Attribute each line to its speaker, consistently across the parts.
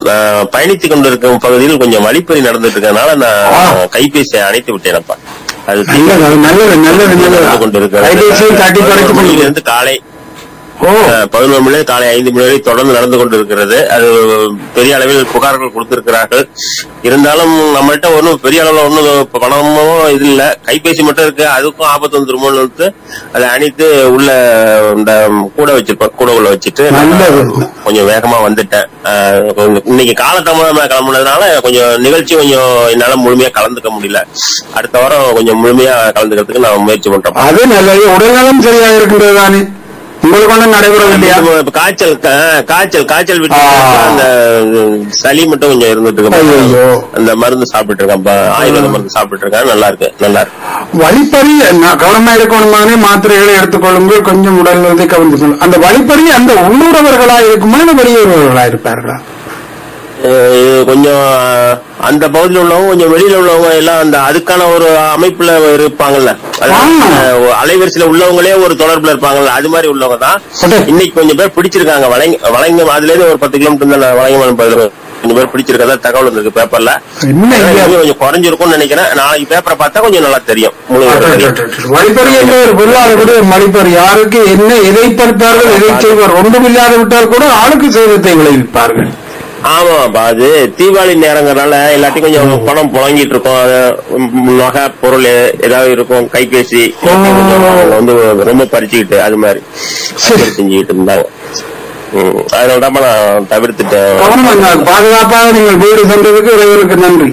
Speaker 1: நான் பயணித்துக் கொண்டிருக்கும் பகுதியில் கொஞ்சம் வழிப்பறி நடந்துட்டு இருக்கறதுனால
Speaker 2: ஆ.
Speaker 1: நான் கைபேசியை அணைத்து விட்டேனப்பா அது
Speaker 2: நல்லது நல்லது நல்லது
Speaker 1: நடந்து
Speaker 2: நல்லது
Speaker 1: கொண்டிருக்கிறது
Speaker 2: கைபேசியை தட்டி பறித்து கொண்டு
Speaker 1: மணியிலிருந்து காலை
Speaker 2: ஓ
Speaker 1: பதினொரு மணி காலை ஐந்து மணி வரை தொடர்ந்து நடந்து கொண்டிருக்கிறது அது பெரிய அளவில் புகார்கள் கொடுத்திருக்கிறார்கள் இருந்தாலும் நம்மள்ட்ட ஒன்றும் பெரிய அளவுல ஒன்றும் பணமோ இது இல்ல கைபேசி மட்டும் இருக்கு அதுக்கும் ஆபத்து வந்துருமோன்னு வந்து அதை அணித்து உள்ள இந்த கூட வச்சிருப்பேன் கூட உள்ள வச்சுட்டு நான்
Speaker 2: நல்லது.
Speaker 1: கொஞ்சம் வேகமா வந்துட்டேன் அஹ், கொஞ்சம் இன்னைக்கு காலதாமதமா கிளம்புனதுனால கொஞ்சம் நிகழ்ச்சி கொஞ்சம் என்னால முழுமையா கலந்துக்க முடியல அடுத்த வாரம் கொஞ்சம் முழுமையா கலந்துக்கிறதுக்கு நான் முயற்சி பண்றேன்
Speaker 2: அது நல்லது உடல்நலம் சரியாக இருக்கின்றது தானே உங்களுக்கு ஒன்றும் நடைபெறவில்லையா
Speaker 1: இப்ப காய்ச்சல் கா- காய்ச்சல் காய்ச்சல் விட்டு
Speaker 2: ஆ.
Speaker 1: அந்த சளி மட்டும் கொஞ்சம் இருந்துட்டு
Speaker 2: ஐயையோ.
Speaker 1: இருக்கு அந்த மருந்து சாப்பிட்டு இருக்கேன் இப்ப ஆயுர்வேத மருந்து சாப்பிட்டு இருக்கேன் நல்லா இருக்கு நல்லா இருக்கு
Speaker 2: வழிப்பறி நான் கவனமா இருக்கணுமானே மாத்திரைகளை எடுத்துக்கொள்ளுங்கள் கொஞ்சம் உடல் வந்து கவனித்துக்கொள்ளும் அந்த வழிப்பறி அந்த உள்ளூரவர்களா இருக்குமா இல்ல வெளியூரவர்களா இருப்பார்களா
Speaker 1: அஹ் இது கொஞ்சம் அஹ், அந்த பகுதியில் உள்ளவங்க கொஞ்சம் வெளியில உள்ளவங்க எல்லாம் அந்த அதுக்கான ஒரு அமைப்புல இருப்பாங்கல்ல அதாவது,
Speaker 2: ஆ.
Speaker 1: அஹ், அலைவரிசையில உள்ளவங்களே ஒரு தொடர்புல இருப்பாங்கல்ல அது மாதிரி உள்ளவங்க தான்
Speaker 2: அடே.
Speaker 1: இன்னைக்கு கொஞ்சம் பேர் பிடிச்சிருக்காங்க வளைங்க வளைங்க அதுல இருந்து ஒரு பத்து கிலோமீட்டர் வளைங்கமான பகுதியில் கொஞ்சம் பேர் பிடிச்சிருக்கதா தகவல் வந்திருக்கு பேப்பர்ல
Speaker 2: என்ன
Speaker 1: அஹ்,
Speaker 2: இது?
Speaker 1: இன்னும் கொஞ்சம் குறைஞ்சிருக்கும்னு நினைக்கிறேன் நாளைக்கு பேப்பரை பார்த்தா கொஞ்சம் நல்லா தெரியும் முழு விவரம் தெரியும்.
Speaker 2: வழிப்பறி என்ற ஒரு பொருளாத கூட மடிப்பர் யாருக்கு என்ன எதை பார்ப்பார்கள் எதை செய்வார் ஒன்றும் இல்லாத விட்டால் கூட ஆளுக்கு சேதத்தை விளைவிப்பார்கள்
Speaker 1: ஆமாப்பா அது தீபாவளி நேரங்கிறனால எல்லாத்தையும் கொஞ்சம் பணம் புழங்கிட்டு இருக்கோம் அது, ம், நகை பொருள் ஏதாவது இருக்கும் கைபேசி கொஞ்சம் அவங்க வந்து ரொம்ப பறிச்சுக்கிட்டு அது மாதிரி அது மாதிரி செஞ்சுக்கிட்டு இருந்தாங்க ம், அதனால தான் நான் தவிர்த்துட்டேன்
Speaker 2: கவனம் என்ன, பாதுகாப்பாக நீங்கள் வீடு சென்றதுக்கு இறைவனுக்கு நன்றி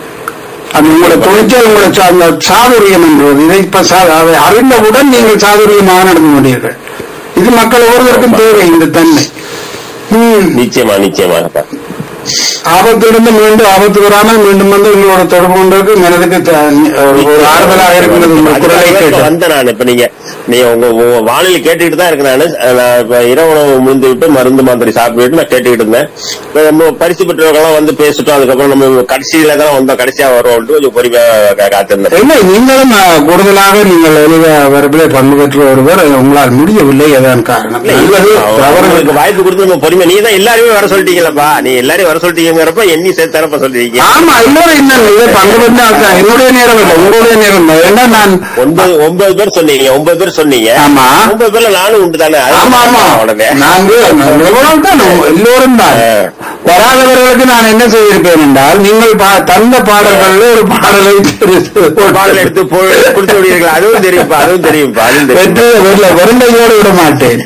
Speaker 2: அது உங்களை துணிச்சல் உங்களை சா- அந்த சாதுரியம் என்றது இதை இப்ப சா- அதை அறிந்தவுடன் நீங்கள் சாதுரியமாக நடந்து கொண்டீர்கள் இது மக்கள் ஒவ்வொருவருக்கும் தேவை இந்த தன்மை ம்.
Speaker 1: நிச்சயமா நிச்சயமாப்பா
Speaker 2: ஆபத்திலிருந்து மீண்டும் ஆபத்து வராமல் மீண்டும் வந்து உங்களோட தொடர்பு கொண்டதுக்கு மனதுக்கு த- ஒரு ஆறுதலாக இருக்கிறது உங்கள் குரலை
Speaker 1: அதுக்காக இப்ப
Speaker 2: கேட்டு
Speaker 1: வந்தேன் நான் இப்ப நீங்க நீங்க உங்க உங்க வானிலை கேட்டுக்கிட்டு தான் இருக்கேன் நானு நான் இப்ப இரவு உணவு முடிந்து விட்டு மருந்து மாத்திரை சாப்பிட்டு நான் கேட்டுக்கிட்டு இருந்தேன் இப்ப நம்ம பரிசு பெற்றவர்கள்லாம் வந்து பேசிட்டோம் அதுக்கப்புறம் நம்ம கடைசியில தான் வந்தோம் கடைசியா வருவோம் கொஞ்சம் பொறுமையா கா- காத்திருந்தேன்
Speaker 2: இல்லை நீங்களும் அஹ், கூடுதலாக நீங்கள் எழுத வரப்பிலே பங்கு பெற்ற ஒருவர் உங்களால் முடியவில்லை அதான் காரணம் நல்லது
Speaker 1: அவங்களுக்கு
Speaker 2: தவறுகள்
Speaker 1: வாய்ப்பு கொடுத்து நம்ம பொறுமை நீங்க தான் எல்லாருமே வர சொல்லிட்டீங்களப்பா நீ எல்லாரையும் வர சொல்லிட்டீங்கிறப்ப எண்ணி சேர்த்து தரப்ப சொல்றீங்க
Speaker 2: ஆமா இன்னொரு என்ன இதை பங்கு பெற்ற ஆட்கள் என்னுடைய நேரம் இல்லை உங்களுடைய நேரம் தான் ஏன்னா நான்
Speaker 1: ஒன்பது ஒன்பது பேர் சொன்னீங்க ஒன்பது பேர் சொன்னீங்க
Speaker 2: ஆமா.
Speaker 1: ஒன்பது பேர்ல நானும் உண்டு தானே
Speaker 2: ஆமா ஆமா
Speaker 1: உடனே
Speaker 2: நான்கு எவ்வளவு தான் எல்லோரும் தான்
Speaker 1: ஆ.
Speaker 2: வராதவர்களுக்கு நான் என்ன செய்திருப்பேன் என்றால் நீங்கள் பா- தந்த பாடல்கள் ஒரு பாடலை
Speaker 1: ஒரு பாடல் எடுத்து போ- கொடுத்து விடுவீர்கள் அதுவும் தெரியும்ப்பா அதுவும் தெரியும்ப்பா அதுவும் தெரியும்
Speaker 2: பெற்று வெள்ள வெறுண்டையோடு விட மாட்டேன்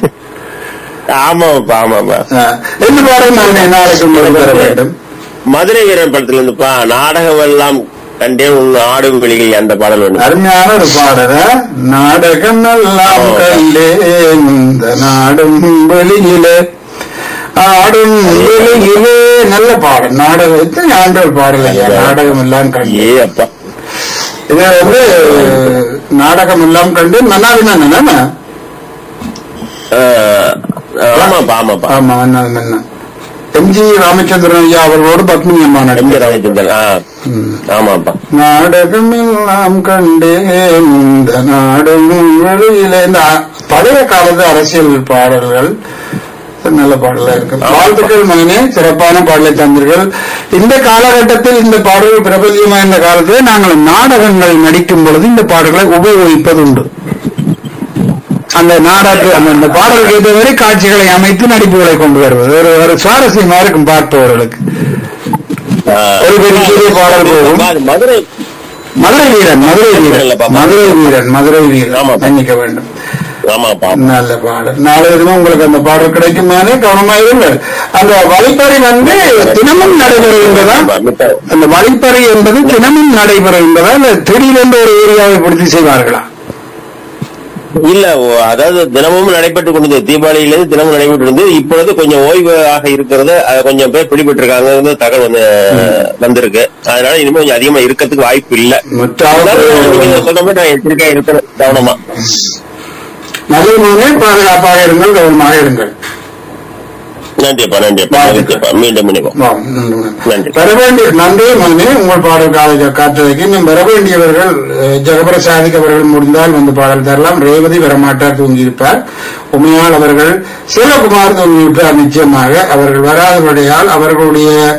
Speaker 1: ஆமாப்பா ஆமாப்பா
Speaker 2: ஆ. என்ன பாடல் நான் நாளைக்கு உங்களுக்கு தர வேண்டும்
Speaker 1: மதுரை வீரன் படத்துல இருந்துப்பா நாடகம் எல்லாம் கண்டேன் உன் ஆடும் வெளியில் அந்த பாடல் ஒண்ணு
Speaker 2: அருமையான ஒரு பாடல நாடகம் எல்லாம் கண்டேன் இந்த நாடும் வெளியிலே ஆடும் வெளியிலே நல்ல பாடல் நாடகம் எத்தனை ஆண்டுகள் பாடல் ஐயா நாடகம் எல்லாம் கண்டு
Speaker 1: ஏ அப்பா
Speaker 2: இது வந்து நாடகம் எல்லாம் கண்டு மன்னாடி மன்னன்
Speaker 1: ஆஹ், ஆமாப்பா ஆமாப்பா
Speaker 2: ஆமா மன்னன் மன்னன் எம்ஜி ராமச்சந்திரன் ஐயா அவர்களோடு பத்மினி அம்மா
Speaker 1: எம்
Speaker 2: நடித்தார்
Speaker 1: ராமச்சந்திரன் ஆ, ஆமாப்பா
Speaker 2: நாடகம் எல்லாம் கண்டேன் இந்த நாடும் வெளியிலே இந்த அ- பழைய காலத்து அரசியல் பாடல்கள் நல்ல பாடலா இருக்கு வாழ்த்துக்கள் மகனே சிறப்பான பாடலை தந்தீர்கள் இந்த காலகட்டத்தில் இந்த பாடல்கள் பிரபல்யமா இந்த காலத்தில் நாங்கள் நாடகங்கள் நடிக்கும் பொழுது இந்த பாடல்களை உபயோகிப்பது உண்டு அந்த நாடக அந்த அந்த பாடலுக்கு ஏற்றவரை காட்சிகளை அமைத்து நடிப்புகளை கொண்டு வருவது ஒரு ஒரு சுவாரஸ்யமா இருக்கும் பார்ப்பவர்களுக்கு
Speaker 1: ஆஹ்,
Speaker 2: ஒரு பெரிய பாடல் போகும்.
Speaker 1: அது மதுரை
Speaker 2: மதுரை வீரன் மதுரை வீரன்
Speaker 1: இல்லப்பா.
Speaker 2: மதுரை வீரன் மதுரை வீரன்
Speaker 1: ஆமா.
Speaker 2: மன்னிக்க வேண்டும்
Speaker 1: ஆமாப்பா
Speaker 2: நல்ல பாடல் நாளை தினமும் உங்களுக்கு அந்த பாடல் கிடைக்குமானே கவனமா இருங்கள் அந்த வழிப்பறி வந்து தினமும் நடைபெறுகின்றதா
Speaker 1: மித்த-
Speaker 2: அந்த வழிப்பறி என்பது தினமும் நடைபெறுகின்றதா இல்ல திடீரென்று ஒரு ஏரியாவை பிடித்து செய்வார்களா
Speaker 1: இல்ல ஓ, அதாவது தினமும் நடைபெற்று கொண்டது தீபாவளியில இருந்து தினமும் நடைபெற்று இருந்தது இப்பொழுது கொஞ்சம் ஓய்வாக இருக்கிறது அது கொஞ்சம் பேர் பிடிபட்டு இருக்காங்க தகவல் வந்து வந்திருக்கு அதனால இனிமே கொஞ்சம் அதிகமா இருக்கிறதுக்கு வாய்ப்பு இல்ல அதனால நீங்க
Speaker 2: முற்றாவது
Speaker 1: சொல்ற மாதிரி நான் எச்சரிக்கையா இருக்கணும் கவனமா
Speaker 2: நல்ல பாதுகாப்பாக இருங்கள் கவனமாக இருங்கள்
Speaker 1: நன்றிப்பா நன்றிப்பா நன்றிப்பா மீண்டும் இணைவோம்
Speaker 2: ஆம், நன்றி, நன்றி.
Speaker 1: நன்றி.
Speaker 2: வர வேண்டிய நன்றி மகனே உங்கள் பாடல் கால காட்டுவதற்கு இன்னும் வர வேண்டியவர்கள் அஹ், ஜெகபரசாதிக் அவர்கள் முடிந்தால் வந்து பாடல் தரலாம் ரேவதி வரமாட்டார் தூங்கியிருப்பார் உமையாள் அவர்கள் சிவகுமார் தூங்கியிருப்பார் நிச்சயமாக அவர்கள் வராதபடியால் அவர்களுடைய